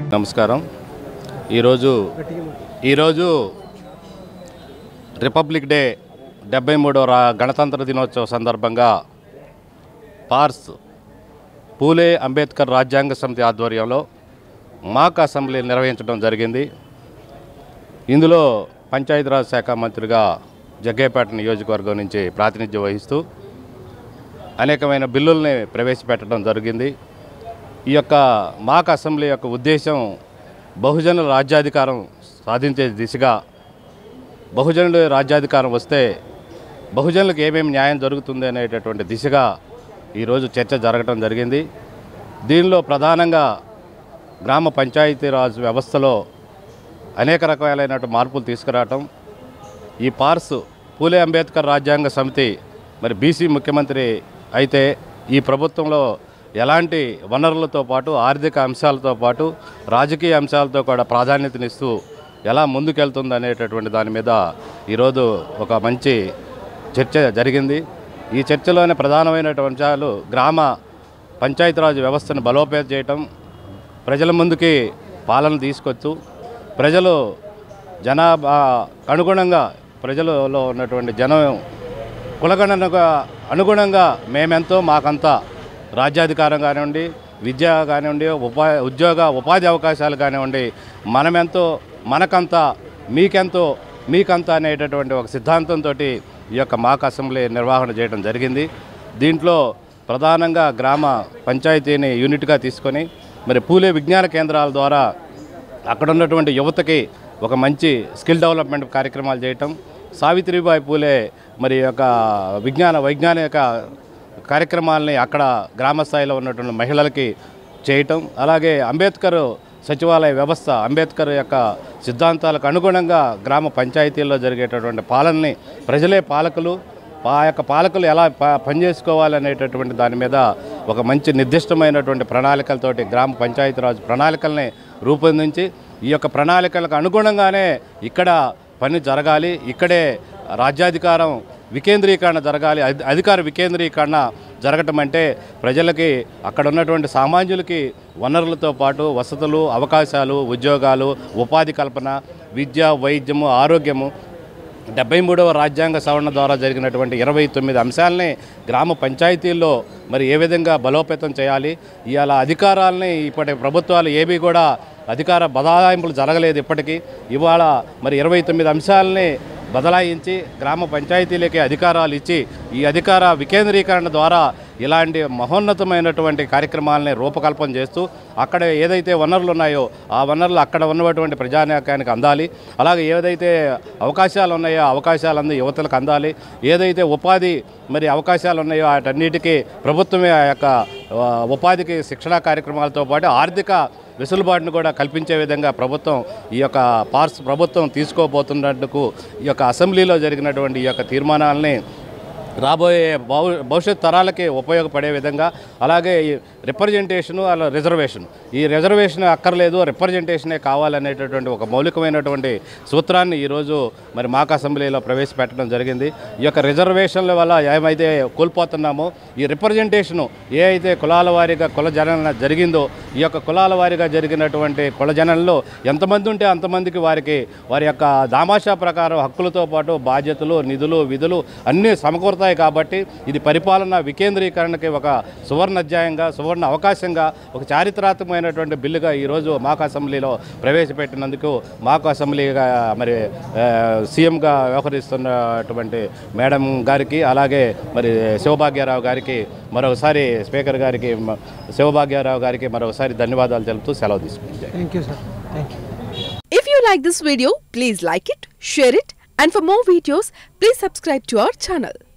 నమస్కారం ఈరోజు ఈరోజు రిపబ్లిక్ డే డెబ్బై మూడవ రా గణతంత్ర దినోత్సవ సందర్భంగా పార్స్ పూలే అంబేద్కర్ రాజ్యాంగ సమితి ఆధ్వర్యంలో మాక్ అసెంబ్లీ నిర్వహించడం జరిగింది ఇందులో పంచాయతీరాజ్ శాఖ మంత్రిగా జగ్గేపేట నియోజకవర్గం నుంచి ప్రాతినిధ్యం వహిస్తూ అనేకమైన బిల్లుల్ని ప్రవేశపెట్టడం జరిగింది ఈ యొక్క మాక్ అసెంబ్లీ యొక్క ఉద్దేశం బహుజనుల రాజ్యాధికారం సాధించే దిశగా బహుజనుల రాజ్యాధికారం వస్తే బహుజనులకు ఏమేమి న్యాయం జరుగుతుంది అనేటటువంటి దిశగా ఈరోజు చర్చ జరగడం జరిగింది దీనిలో ప్రధానంగా గ్రామ పంచాయతీరాజ్ వ్యవస్థలో అనేక రకాలైనటువంటి మార్పులు తీసుకురావటం ఈ పార్స్ పూలే అంబేద్కర్ రాజ్యాంగ సమితి మరి బీసీ ముఖ్యమంత్రి అయితే ఈ ప్రభుత్వంలో ఎలాంటి వనరులతో పాటు ఆర్థిక అంశాలతో పాటు రాజకీయ అంశాలతో కూడా ప్రాధాన్యతనిస్తూ ఎలా ముందుకెళ్తుంది అనేటటువంటి దాని మీద ఈరోజు ఒక మంచి చర్చ జరిగింది ఈ చర్చలోనే ప్రధానమైనటువంటి అంశాలు గ్రామ పంచాయతీరాజ్ వ్యవస్థను బలోపేతం చేయటం ప్రజల ముందుకి పాలన తీసుకొచ్చు ప్రజలు జనాభా అనుగుణంగా ప్రజలలో ఉన్నటువంటి జనం కులగణనగా అనుగుణంగా మేమెంతో మాకంతా రాజ్యాధికారం కానివ్వండి విద్య కానివ్వండి ఉపా ఉద్యోగ ఉపాధి అవకాశాలు కానివ్వండి మనమెంతో మనకంతా మీకెంతో మీకంతా అనేటటువంటి ఒక సిద్ధాంతంతో ఈ యొక్క మాక్ అసెంబ్లీ నిర్వహణ చేయడం జరిగింది దీంట్లో ప్రధానంగా గ్రామ పంచాయతీని యూనిట్గా తీసుకొని మరి పూలే విజ్ఞాన కేంద్రాల ద్వారా అక్కడ ఉన్నటువంటి యువతకి ఒక మంచి స్కిల్ డెవలప్మెంట్ కార్యక్రమాలు చేయటం సావిత్రిబాయి పూలే మరి యొక్క విజ్ఞాన వైజ్ఞానిక కార్యక్రమాలని అక్కడ గ్రామ స్థాయిలో ఉన్నటువంటి మహిళలకి చేయటం అలాగే అంబేద్కర్ సచివాలయ వ్యవస్థ అంబేద్కర్ యొక్క సిద్ధాంతాలకు అనుగుణంగా గ్రామ పంచాయతీల్లో జరిగేటటువంటి పాలనని ప్రజలే పాలకులు ఆ యొక్క పాలకులు ఎలా ప పనిచేసుకోవాలనేటటువంటి దాని మీద ఒక మంచి నిర్దిష్టమైనటువంటి ప్రణాళికలతోటి గ్రామ పంచాయతీరాజ్ ప్రణాళికల్ని రూపొందించి ఈ యొక్క ప్రణాళికలకు అనుగుణంగానే ఇక్కడ పని జరగాలి ఇక్కడే రాజ్యాధికారం వికేంద్రీకరణ జరగాలి అధి- అధికార వికేంద్రీకరణ జరగటం అంటే ప్రజలకి అక్కడ ఉన్నటువంటి సామాన్యులకి వనరులతో పాటు వసతులు అవకాశాలు ఉద్యోగాలు ఉపాధి కల్పన విద్య వైద్యము ఆరోగ్యము డెబ్బై మూడవ రాజ్యాంగ సవరణ ద్వారా జరిగినటువంటి ఇరవై తొమ్మిది అంశాలని గ్రామ పంచాయతీల్లో మరి ఏ విధంగా బలోపేతం చేయాలి ఇవాళ అధికారాలని ఇప్పటి ప్రభుత్వాలు ఏవి కూడా అధికార బదలాయింపులు జరగలేదు ఇప్పటికీ ఇవాళ మరి ఇరవై తొమ్మిది అంశాలని బదలాయించి గ్రామ పంచాయతీలకి అధికారాలు ఇచ్చి ఈ అధికార వికేంద్రీకరణ ద్వారా ఇలాంటి మహోన్నతమైనటువంటి కార్యక్రమాలని రూపకల్పన చేస్తూ అక్కడ ఏదైతే వనరులు ఉన్నాయో ఆ వనరులు అక్కడ ఉన్నటువంటి ప్రజానీకానికి అందాలి అలాగే ఏదైతే అవకాశాలు ఉన్నాయో ఆ అవకాశాలన్నీ యువతలకు అందాలి ఏదైతే ఉపాధి మరి అవకాశాలు ఉన్నాయో వాటన్నిటికీ ప్రభుత్వమే ఆ యొక్క ఆ, ఉపాధికి శిక్షణా కార్యక్రమాలతో పాటు ఆర్థిక వెసులుబాటును కూడా కల్పించే విధంగా ప్రభుత్వం ఈ యొక్క పార్స్ ప్రభుత్వం తీసుకోబోతున్నందుకు ఈ యొక్క అసెంబ్లీలో జరిగినటువంటి ఈ యొక్క తీర్మానాలని రాబోయే భవి భవిష్యత్ తరాలకి ఉపయోగపడే విధంగా అలాగే ఈ రిప్రజెంటేషను అలా రిజర్వేషన్ ఈ రిజర్వేషన్ అక్కర్లేదు రిప్రజెంటేషనే కావాలనేటటువంటి ఒక మౌలికమైనటువంటి సూత్రాన్ని ఈరోజు మరి మాక్ అసెంబ్లీలో ప్రవేశపెట్టడం జరిగింది ఈ యొక్క రిజర్వేషన్ల వల్ల ఏమైతే కోల్పోతున్నామో ఈ రిప్రజెంటేషను ఏ అయితే కులాల వారీగా కుల జనన జరిగిందో ఈ యొక్క కులాల వారీగా జరిగినటువంటి కుల జననలో ఎంతమంది ఉంటే అంతమందికి వారికి వారి యొక్క దామాషా ప్రకారం హక్కులతో పాటు బాధ్యతలు నిధులు విధులు అన్నీ సమకూరుతాయి కాబట్టి ఇది పరిపాలన వికేంద్రీకరణకి ఒక సువర్ణ అధ్యాయంగా సువర్ణ అవకాశంగా ఒక చారిత్రాత్మకమైనటువంటి బిల్లుగా ఈరోజు మాకు అసెంబ్లీలో ప్రవేశపెట్టినందుకు మాకు అసెంబ్లీగా మరి ఆ, సీఎంగా వ్యవహరిస్తున్నటువంటి మేడం గారికి అలాగే మరి శివభాగ్యారావు గారికి మరొకసారి స్పీకర్ గారికి మ- శివభాగ్యారావు గారికి మరొకసారి ధన్యవాదాలు తెలుపుతూ సెలవు తీసుకుంటాను Thank you, sir. Thank you. If you like this video, please like it, share it, and for more videos, please subscribe to our channel.